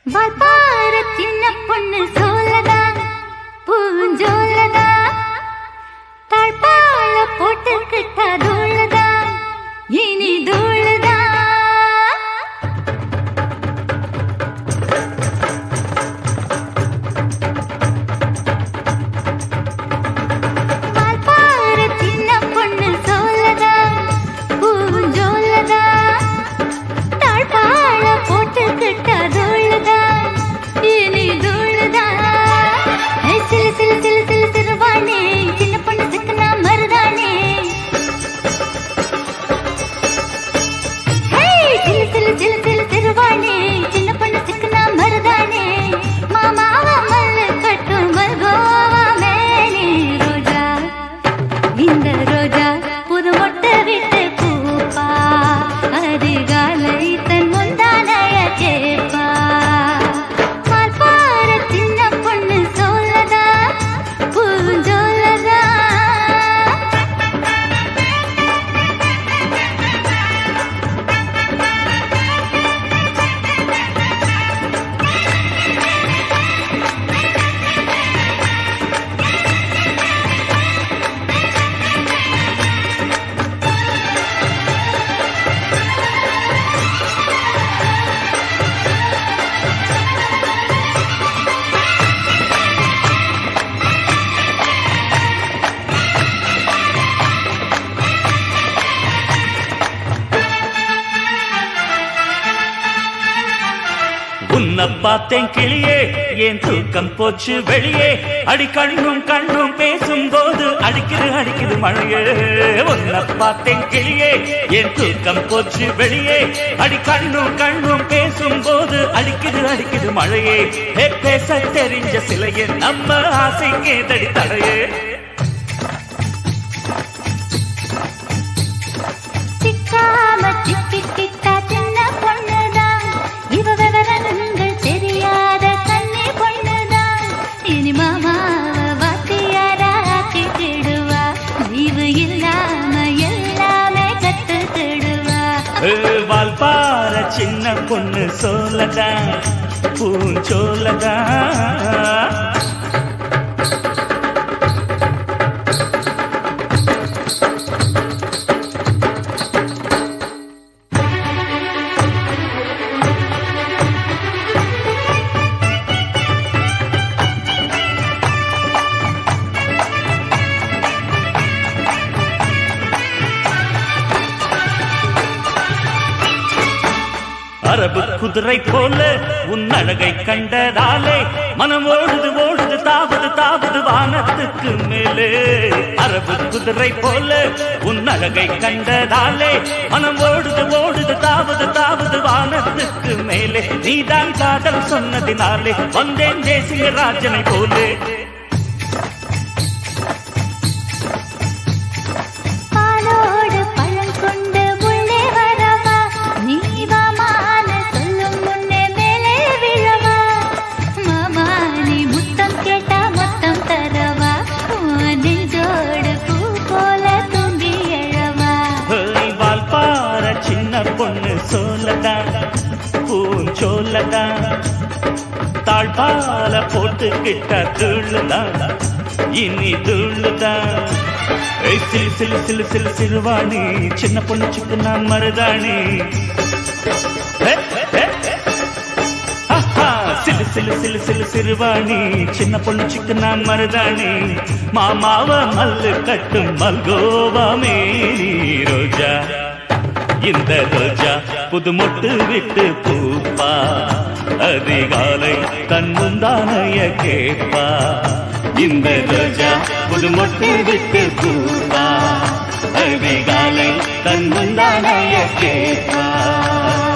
வால்பாற சின்ன பொண்ணு சோலதா பூஞ்சோலதா தாழ்பாள போட்டுக்கிட்ட தூளதா இனி தூளதா வால்பாற சின்ன பொண்ணு சோலதா பூஞ்சோலதா தாழ்பாள போட்டுக்கிட்ட தூளதா இனி தூளதா ஏ, சிலு சிலு சிலு சிலு சிறுவானே சின்ன பொண்ணு சிக்கனா மருதானே ஹே, சிலு சிலு சிலு சிலு சிறுவானே சின்ன பொண்ணு சிக்கனா மருதானே மாமாவ மல்லு கட்டும் மல்கோவா மேனி ரோஜா இந்த ரோஜா புது மொட்டை விட்டு பூப்பா அதிகாலை தன் முந்தானைய கேப்பா பால்பார சின்ன பொண்ணு சொல்லதா பூஞ்சோலதா உன்னை பார்த்தேன் கிளியே என் தூக்கம் போச்சு வெளியே அடி கண்ணும் கண்ணும் பேசும் போது அடிக்குது அடிக்குது மழையே உன்னை பார்த்தேன் கிளியே என் தூக்கம் போச்சு வெளியே அடி கண்ணும் கண்ணும் பேசும் போது அடிக்குது அடிக்குது மழையே ஏ, பேச தெரிஞ்ச சிலையே நம்ம ஆசைக்கே தடி தடையே சிக்காம சிக்கிக்கிட்டா சின்ன பொண்ணுதான் இவ விவரங்கள் தெரியாத கண்ணி பொண்ணுதான் இனி மாமா வாத்தியாரா ஆக்கிடுவா லீவு இல்லாம எல்லாமே கத்துக்கிடுவா ஏ, வால்பாற சின்ன பொண்ணு சோலதா பூஞ்சோலதா அரபு குதிரை போல உன் அழகை கண்டதாலே மனம் ஓடுது ஓடுது தாவுது தாவுது வானத்துக்கு மேலே அரபு குதிரை போல உன் அழகை கண்டதாலே மனம் ஓடுது ஓடுது தாவுது தாவுது வானத்துக்கு மேலே நீதான் காதல் சொன்னதினாலே வந்தேன் தேசிய ராஜனை போலே பாலோடு பழம் கொண்டு உள்ளே வரவா நீவமான சொல்லும் முன்னே மேலே விழவா மாமா நீ முத்தம் கேட்டா மொத்தம் தரவா உன் நெஞ்சோடு பூ போல தூங்கி எழவா ஹேய், வால்பாற சின்ன பொண்ணு சோலதா பூஞ்சோலதா தாழ்பால போட்டுக்கிட்ட துள்ளுதா இனி துள்ளுதா ஏய், சிலு சிலு சிலு சிலு சிறுவாணி சின்ன பொண்ணு சிக்கு நான் மருதாணி ஹே, ஹே, ஹே. ஆஹா, சிலு சிலு சிலு சிலு சிறுவாணி சின்ன பொண்ணு சிக்கு நான் மருதாணி மாமாவ மல்லு கட்டும் மல்கோவா மேனி ரோஜா இந்த ரோஜா புது மொட்டு விட்டு பூப்பா அதிகாலை தன் முந்தானைய கேப்பா இந்த ரோஜா புது மொட்டு விட்டு பூப்பா அதிகாலை தன் முந்தானைய கேப்பா